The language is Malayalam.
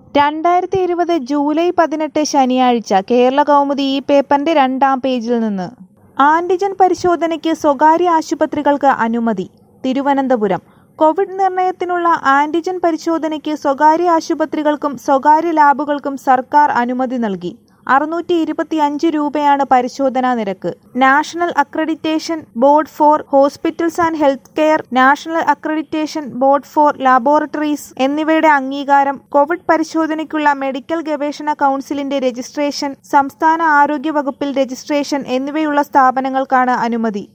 രണ്ടായിരത്തി ഇരുപത് ജൂലൈ പതിനെട്ട് ശനിയാഴ്ച കേരള കൗമുദി ഈ പേപ്പറിന്റെ രണ്ടാം പേജിൽ നിന്ന് ആന്റിജൻ പരിശോധനയ്ക്ക് സ്വകാര്യ ആശുപത്രികൾക്ക് അനുമതി തിരുവനന്തപുരം കോവിഡ് നിർണയത്തിനുള്ള ആന്റിജൻ പരിശോധനയ്ക്ക് സ്വകാര്യ ആശുപത്രികൾക്കും സ്വകാര്യ ലാബുകൾക്കും സർക്കാർ അനുമതി നൽകി അറുന്നൂറ്റി ഇരുപത്തിയഞ്ച് രൂപയാണ് പരിശോധനാ നിരക്ക് national accreditation board for hospitals and health care national accreditation board for laboratories എന്നിവയുടെ അംഗീകാരം കോവിഡ് പരിശോധനയ്ക്കുള്ള മെഡിക്കൽ ഗവേഷണ കൗൺസിലിന്റെ രജിസ്ട്രേഷൻ സംസ്ഥാന ആരോഗ്യ വകുപ്പിൽ രജിസ്ട്രേഷൻ എന്നിവയുള്ള സ്ഥാപനങ്ങൾക്കാണ് അനുമതി